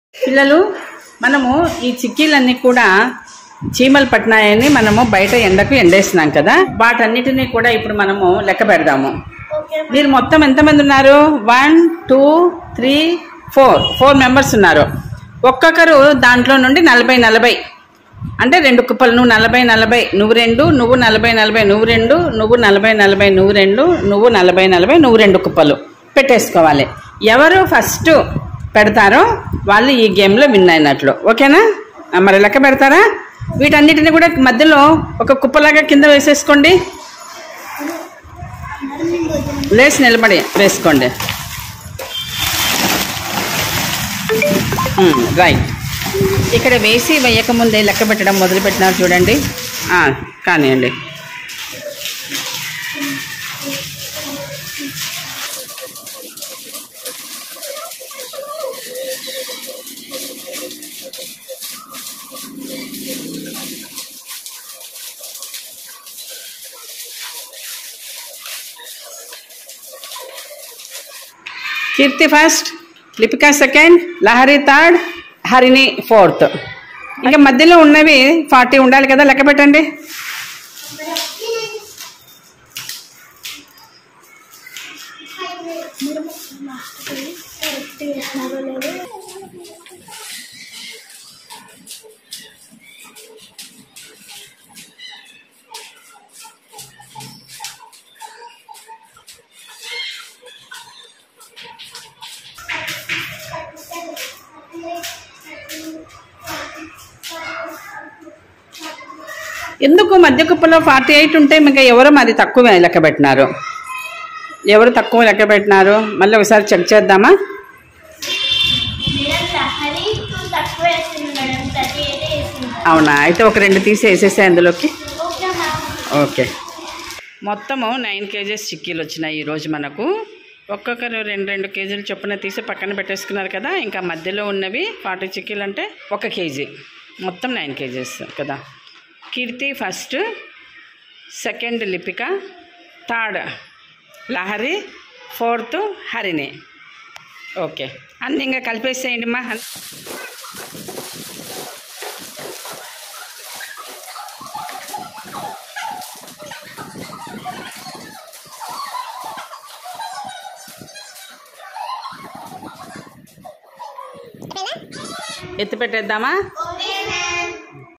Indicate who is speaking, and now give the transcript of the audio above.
Speaker 1: పిల్లలు మనము ఈ చిక్కీలన్నీ కూడా చీమలు పట్టినాయని మనము బయట ఎండకు ఎండేస్తున్నాం కదా వాటన్నిటినీ కూడా ఇప్పుడు మనము లెక్క పెడదాము మీరు మొత్తం ఎంతమంది ఉన్నారు one two three four four members ఉన్నారు ఒక్కొక్కరు దాంట్లో నుండి నలభై నలభై అంటే రెండు కుప్పలు నువ్వు నలభై నలభై నువ్వు రెండు నువ్వు నలభై నలభై నువ్వు రెండు నువ్వు నలభై నలభై నువ్వు రెండు నువ్వు నలభై నలభై నువ్వు రెండు కుప్పలు పెట్టేసుకోవాలి ఎవరు ఫస్ట్ పెడతారో వాళ్ళు ఈ గేమ్లో విన్ అయినట్లు ఓకేనా ఆ, మరి లెక్క పెడతారా వీటన్నిటిని కూడా మధ్యలో ఒక కుప్పలాగా కింద వేసేసుకోండి లేచి నిలబడి వేసుకోండి ఉమ్, రైట్ ఇక్కడ వేసి వేయకముందే లెక్క పెట్టడం మొదలు పెట్టినారు చూడండి ఆ, కానివ్వండి Keerthi first Lipika second Lahari third Harini fourth ఇంకా మధ్యలో ఉన్నవి ఫార్టీ ఉండాలి కదా లెక్క పెట్టండి ఎందుకు మధ్య కుప్పలో ఫార్టీ ఎయిట్ ఉంటే ఇంకా ఎవరు మరి తక్కువ లెక్క పెట్టినారు ఎవరు తక్కువ లెక్క పెట్టినారు మళ్ళీ ఒకసారి చెక్ చేద్దామా
Speaker 2: మేడం లహరి టూ తక్కువ వేసింది మేడం థర్టీ ఎయిట్ వేసింది
Speaker 1: అవునా అయితే ఒక రెండు తీసి వేసేసాయి అందులోకి
Speaker 2: ఓకే మ్యామ్
Speaker 1: ఓకే మొత్తము నైన్ కేజెస్ చిక్కీలు వచ్చినాయి ఈరోజు మనకు ఒక్కొక్కరు రెండు రెండు కేజీలు చొప్పున తీసి పక్కన పెట్టేసుకున్నారు కదా ఇంకా మధ్యలో ఉన్నవి ఫార్టీ చిక్కీలు అంటే ఒక కేజీ మొత్తం నైన్ కేజెస్ కదా Keerthi first second Lipika third Lahari fourth Harini okay అన్నీ ఇంకా కలిపేసేయండి మా ఎత్తి పెట్టేద్దామా
Speaker 2: ఓకే